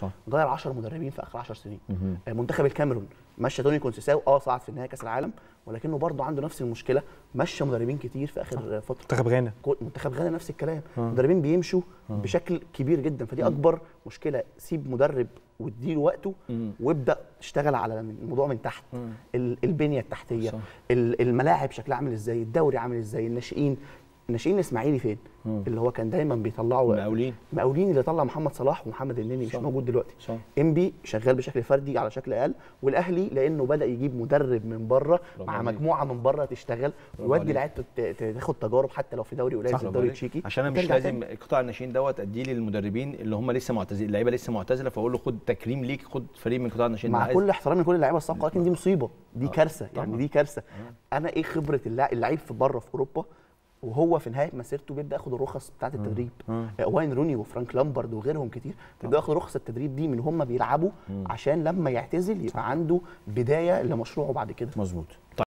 صح. غير 10 مدربين في اخر 10 سنين آه، منتخب الكاميرون مشى توني كونسيساو اه صعد في نهائي كاس العالم ولكنه برضه عنده نفس المشكله مشى مدربين كتير في اخر فتره منتخب غانا كو- منتخب غانا نفس الكلام مدربين بيمشوا بشكل كبير جدا فدي اكبر مشكله سيب مدرب واديله وقته وابدا تشتغل على الموضوع من تحت ال- البنيه التحتيه صح. ال- الملاعب شكلها عامل ازاي الدوري عامل ازاي الناشئين الناشئين الاسماعيلي فين اللي هو كان دايما بيطلعوا مقاولين مقاولين اللي طلع محمد صلاح ومحمد النني مش صح. موجود دلوقتي صح. انبي شغال بشكل فردي على شكل اقل والاهلي لانه بدا يجيب مدرب من بره مع عليك. مجموعه من بره تشتغل ويودي عليك. لعيبته ت- ت- تاخد تجارب حتى لو في دوري قليل زي برافو الدوري عليك. التشيكي عشان انا مش ترجع لازم تاني. قطاع الناشئين دوت اديه للمدربين اللي هم لسه معتزلين اللعيبه لسه معتزله فاقول له خد تكريم ليك خد فريق من قطاع الناشئين مع عايز- كل احترامي لكل اللعيبه السابقه لكن دي مصيبه دي كارثه يعني طبعاً. دي كارثه انا ايه خبره اللع- اللعيب في بره في اوروبا وهو في نهايه مسيرته بيبدا ياخد الرخص بتاعه التدريب آه، واين روني وفرانك لامبرد وغيرهم كتير بيبدا ياخد رخص التدريب دي من هم بيلعبوا عشان لما يعتزل يبقى عنده بدايه لمشروعه بعد كده مظبوط